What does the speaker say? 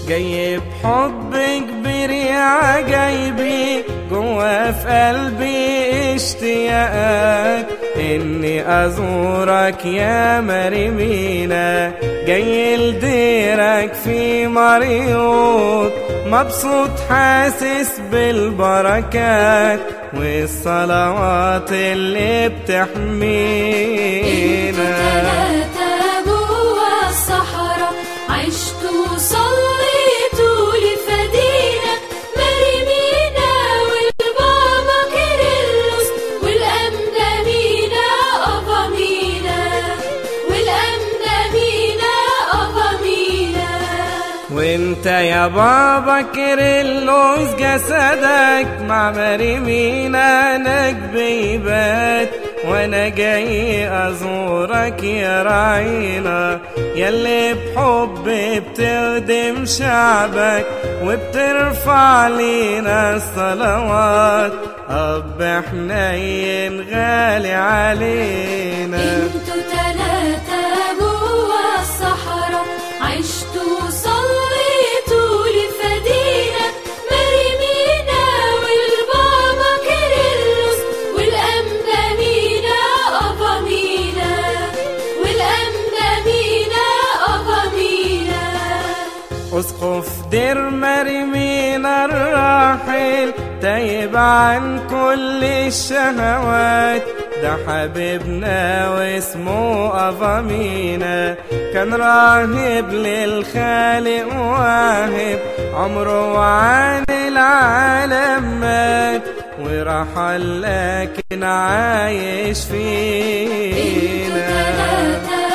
جاي بحب كبير يا عجايبي جوا في قلبي اشتياقك اني ازورك يا مريمينا جاي لديرك في مريوط مبسوط حاسس بالبركات والصلوات اللي بتحمينا ثلاثة جوا الصحراء عشتوا صليتوا لفدينا مريمينا والبابا كيرلس والأمنة مينا أبا مينا والأمنة مينا أبا مينا وانت يا بابا كيرلس جسدك مع مريمينا نجبيبات وانا جاي ازورك يا راعينا يلي بحب بتخدم شعبك وبترفع لينا الصلوات اب حنين غالي علينا انتوا تلاتة جوا الصحراء عشتوا صليتوا لفدينا مريمينا والبابا كيرلس والأمنة مينا أبا مينا والأمنة مينا أبا مينا اسقف دير مريمين الراحل تايب عن كل الشهوات ده حبيبنا واسمه أفامينا كان راهب للخالق واهب عمره عن العالم مات ورحل لكن عايش انتوا فينا تلاتة